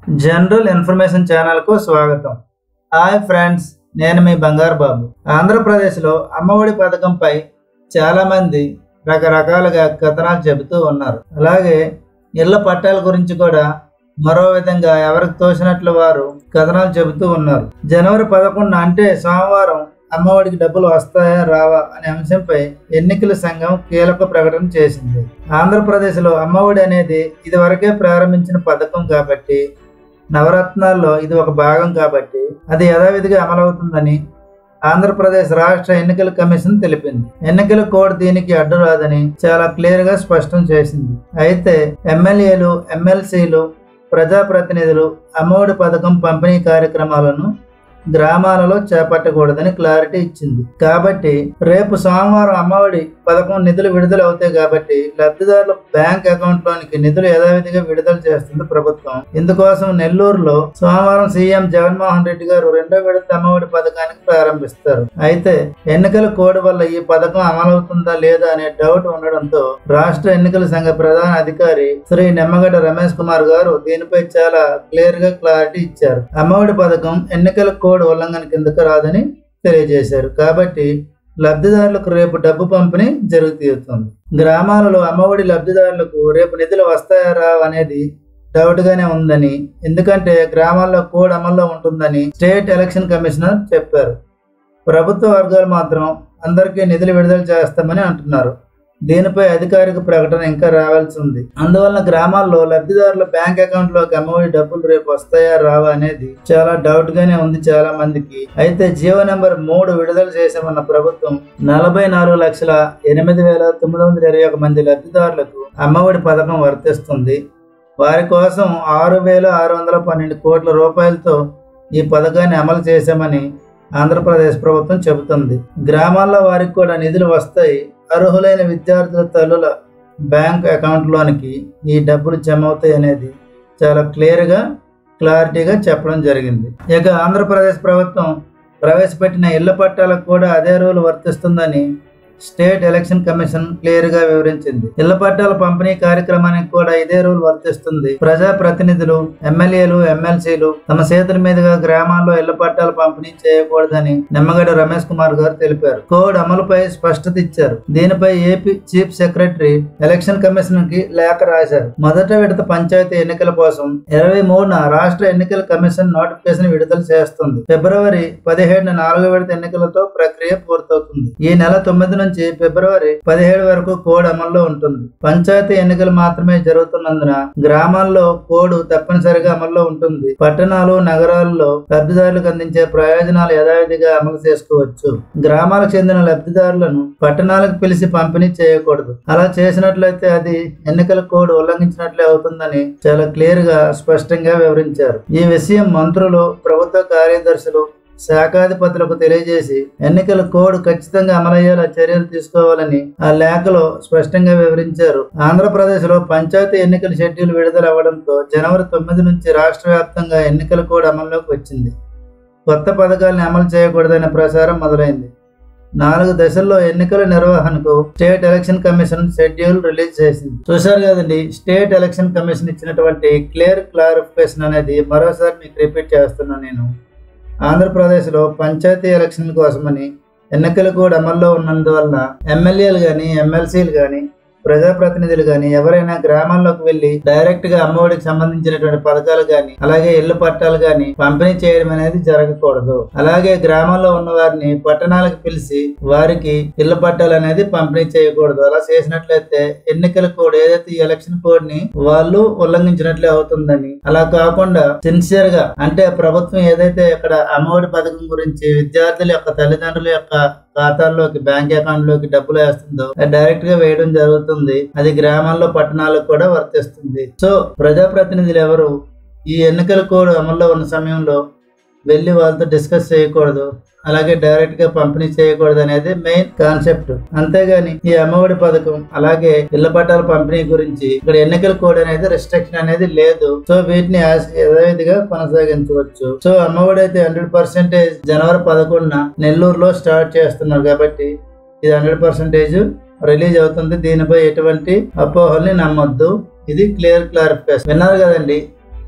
general information ఛానల్కు స్వాగతం hi friends నేను మీ బంగారు బాబు ఆంధ్రప్రదేశ్లో అమ్మఒడి పథకంపై చాలామంది రకరకాలుగా కథనాలు చెబుతూ ఉన్నారు అలాగే ఇళ్ల పట్టాల గురించి కూడా మరో విధంగా ఎవరికి తోచినట్లు వారు కథనాలు చెబుతూ ఉన్నారు జనవరి పదకొండు అంటే సోమవారం అమ్మఒడికి డబ్బులు వస్తాయా రావా అనే అంశంపై ఎన్నికల సంఘం కీలక ప్రకటన చేసింది ఆంధ్రప్రదేశ్లో అమ్మఒడి అనేది ఇదివరకే ప్రారంభించిన పథకం కాబట్టి నవరత్నాల్లో ఇది ఒక భాగం కాబట్టి అది యథావిధిగా అమలవుతుందని ఆంధ్రప్రదేశ్ రాష్ట్ర ఎన్నికల కమిషన్ తెలిపింది ఎన్నికల కోడ్ దీనికి అడ్డు రాదని చాలా క్లియర్ గా స్పష్టం చేసింది అయితే ఎమ్మెల్యేలు ఎమ్మెల్సీలు ప్రజాప్రతినిధులు అమ్మఒడి పథకం పంపిణీ కార్యక్రమాలను గ్రామాలలో చేపట్టకూడదని క్లారిటీ ఇచ్చింది కాబట్టి రేపు సోమవారం అమ్మఒడి పథకం నిధులు విడుదల అవుతాయి కాబట్టి లబ్ధిదారుల బ్యాంక్ అకౌంట్ లోనికి నిధులు యథావిధిగా విడుదల చేస్తుంది ప్రభుత్వం ఇందుకోసం నెల్లూరులో సోమవారం సీఎం జగన్మోహన్ రెడ్డి గారు రెండో విడత అమ్మఒడి పథకానికి ప్రారంభిస్తారు అయితే ఎన్నికల కోడ్ వల్ల ఈ పథకం అమలవుతుందా లేదా అనే డౌట్ ఉండడంతో రాష్ట్ర ఎన్నికల సంఘ ప్రధాన అధికారి శ్రీ నిమ్మగడ్డ రమేష్ కుమార్ గారు దీనిపై చాలా క్లియర్ గా క్లారిటీ ఇచ్చారు అమ్మఒడి పథకం ఎన్నికల కోడ్ ఉల్లంఘన కిందకు రాదని తెలియజేశారు కాబట్టి లబ్ధిదారులకు రేపు డబ్బు పంపిణీ జరుగుతుంది గ్రామాలలో అమ్మఒడి లబ్ధిదారులకు రేపు నిధులు వస్తాయా రావు అనేది డౌట్ గానే ఉందని ఎందుకంటే గ్రామాల్లో కోడ్ అమల్లో ఉంటుందని స్టేట్ ఎలక్షన్ కమిషనర్ చెప్పారు ప్రభుత్వ వర్గాలు మాత్రం అందరికీ నిధులు విడుదల చేస్తామని అంటున్నారు దీనిపై అధికారిక ప్రకటన ఇంకా రావాల్సి ఉంది అందువల్ల గ్రామాల్లో లబ్ధిదారుల బ్యాంక్ అకౌంట్ లోకి అమ్మఒడి డబ్బులు రేపు వస్తాయా రావా అనేది చాలా డౌట్ గానే ఉంది చాలా మందికి అయితే జియో నెంబర్ మూడు విడుదల చేసామన్న ప్రభుత్వం నలభై నాలుగు లక్షల ఎనిమిది వేల తొమ్మిది వందల ఇరవై ఒక మంది లబ్ధిదారులకు అమ్మఒడి పథకం వర్తిస్తుంది వారి కోసం ఆరు వేల ఆరు వందల పన్నెండు కోట్ల రూపాయలతో ఈ పథకాన్ని అమలు చేశామని ఆంధ్రప్రదేశ్ ప్రభుత్వం చెబుతుంది గ్రామాల్లో వారికి కూడా నిధులు వస్తాయి అర్హులైన విద్యార్థుల తల్లుల బ్యాంక్ అకౌంట్లోనికి ఈ డబ్బులు జమ అవుతాయి అనేది చాలా క్లియర్గా క్లారిటీగా చెప్పడం జరిగింది ఇక ఆంధ్రప్రదేశ్ ప్రభుత్వం ప్రవేశపెట్టిన ఇళ్ల పట్టాలకు కూడా అదే రూల్ వర్తిస్తుందని స్టేట్ ఎలక్షన్ కమిషన్ క్లియర్ గా వివరించింది ఇళ్ల పట్టాల పంపిణీ కార్యక్రమానికి కూడా ఇదే రూల్ వర్తిస్తుంది ప్రజా ప్రతినిధులు ఎమ్మెల్యేలు ఎమ్మెల్సీలు తమ చేతుల మీదుగా గ్రామాల్లో ఇళ్ల పట్టాల పంపిణీ చేయకూడదని నిమ్మగడ్డ రమేష్ కుమార్ గారు తెలిపారు కోడ్ అమలుపై స్పష్టత ఇచ్చారు దీనిపై AP chief secretary election commission కి లేఖ రాశారు మొదట విడత పంచాయతీ ఎన్నికల కోసం ఇరవై మూడున రాష్ట్ర ఎన్నికల కమిషన్ నోటిఫికేషన్ విడుదల చేస్తుంది ఫిబ్రవరి పదిహేడున నాలుగో విడత ఎన్నికలతో ప్రక్రియ పూర్తవుతుంది ఈ నెల తొమ్మిది నుంచి ఫిబ్రవరి పదిహేడు వరకు కోడ్ అమల్లో ఉంటుంది పంచాయతీ ఎన్నికలు మాత్రమే జరుగుతున్నందున గ్రామాల్లో కోడ్ తప్పనిసరిగా అమల్లో ఉంటుంది పట్టణాలు నగరాల్లో లబ్ధిదారులకు అందించే ప్రయోజనాలు యథావిధిగా అమలు చేసుకోవచ్చు గ్రామాలకు చెందిన లబ్ధిదారులను పట్టణాలకు పిలిచి పంపిణీ చేయకూడదు అలా చేసినట్లయితే అది ఎన్నికల కోడ్ ఉల్లంఘించినట్లే అవుతుందని చాలా క్లియర్ గా స్పష్టంగా వివరించారు ఈ విషయం మంత్రులు ప్రభుత్వ కార్యదర్శులు శాఖాధిపతులకు తెలియజేసి ఎన్నికల కోడ్ ఖచ్చితంగా అమలయ్యేలా చర్యలు తీసుకోవాలని ఆ లేఖలో స్పష్టంగా వివరించారు ఆంధ్రప్రదేశ్ లో పంచాయతీ ఎన్నికల షెడ్యూల్ విడుదల అవ్వడంతో జనవరి తొమ్మిది నుంచి రాష్ట్ర వ్యాప్తంగా ఎన్నికల కోడ్ అమల్లోకి వచ్చింది కొత్త పథకాలను అమలు చేయకూడదనే ప్రచారం మొదలైంది నాలుగు దశల్లో ఎన్నికల నిర్వహణకు state election commission schedule release చేసింది చూశారు కదండి స్టేట్ ఎలక్షన్ కమిషన్ ఇచ్చినటువంటి క్లియర్ క్లారిఫికేషన్ అనేది మరోసారి మీకు రిపీట్ చేస్తున్నాను నేను ఆంధ్రప్రదేశ్లో పంచాయతీ ఎలక్షన్ కోసమని ఎన్నికలు కూడా అమల్లో ఉన్నందువల్ల ఎమ్మెల్యేలు కానీ ఎమ్మెల్సీలు కానీ ప్రజాప్రతినిధులు కానీ ఎవరైనా గ్రామాల్లోకి వెళ్లి డైరెక్ట్ గా అమ్మఒడికి సంబంధించినటువంటి పథకాలు కానీ అలాగే ఇళ్ల పట్టాలు కానీ పంపిణీ చేయడం అనేది జరగకూడదు అలాగే గ్రామాల్లో ఉన్న వారిని పట్టణాలకు పిలిచి వారికి ఇళ్ల పట్టాలు అనేది పంపిణీ చేయకూడదు అలా చేసినట్లయితే ఎన్నికల కోడ్ ఏదైతే ఈ ఎలక్షన్ కోడ్ ని వాళ్ళు ఉల్లంఘించినట్లే అవుతుందని అలా కాకుండా సిన్సియర్ గా అంటే ప్రభుత్వం ఏదైతే ఇక్కడ అమ్మఒడి పథకం గురించి విద్యార్థుల యొక్క తల్లిదండ్రుల యొక్క ఖాతాల్లోకి బ్యాంక్ అకౌంట్ లోకి డబ్బులు వేస్తుందో అది డైరెక్ట్ గా వేయడం జరుగుతుంది అది గ్రామాల్లో పట్టణాలకు కూడా వర్తిస్తుంది సో ప్రజాప్రతినిధులు ఎవరు ఈ ఎన్నికల కోడ్ అమల్లో ఉన్న సమయంలో వెళ్ళి వాళ్ళతో డిస్కస్ చేయకూడదు అలాగే డైరెక్ట్ గా పంపిణీ చేయకూడదు అనేది మెయిన్ కాన్సెప్ట్ అంతేగాని ఈ అమ్మఒడి పథకం అలాగే ఇళ్ల పట్టాల పంపిణీ గురించి ఇక్కడ ఎన్నికల కోడ్ అనేది రిస్ట్రిక్షన్ అనేది లేదు సో వీటిని యాజ్- యథావిధిగా కొనసాగించవచ్చు సో అమ్మఒడి అయితే హండ్రెడ్ పర్సెంటేజ్ జనవరి పదకొండున నెల్లూరులో స్టార్ట్ చేస్తున్నారు కాబట్టి ఇది హండ్రెడ్ పర్సెంటేజ్ రిలీజ్ అవుతుంది దీనిపై ఎటువంటి అపోహల్ని నమ్మొద్దు ఇది క్లియర్ క్లారిఫికేషన్ విన్నారు కదండి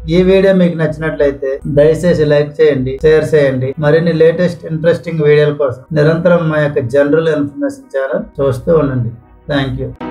ఈ వీడియో మీకు నచ్చినట్లయితే దయచేసి లైక్ చేయండి షేర్ చేయండి మరిన్ని లేటెస్ట్ ఇంట్రెస్టింగ్ వీడియోల కోసం నిరంతరం మా యొక్క జనరల్ ఇన్ఫర్మేషన్ ఛానల్ చూస్తూ ఉండండి థ్యాంక్ యూ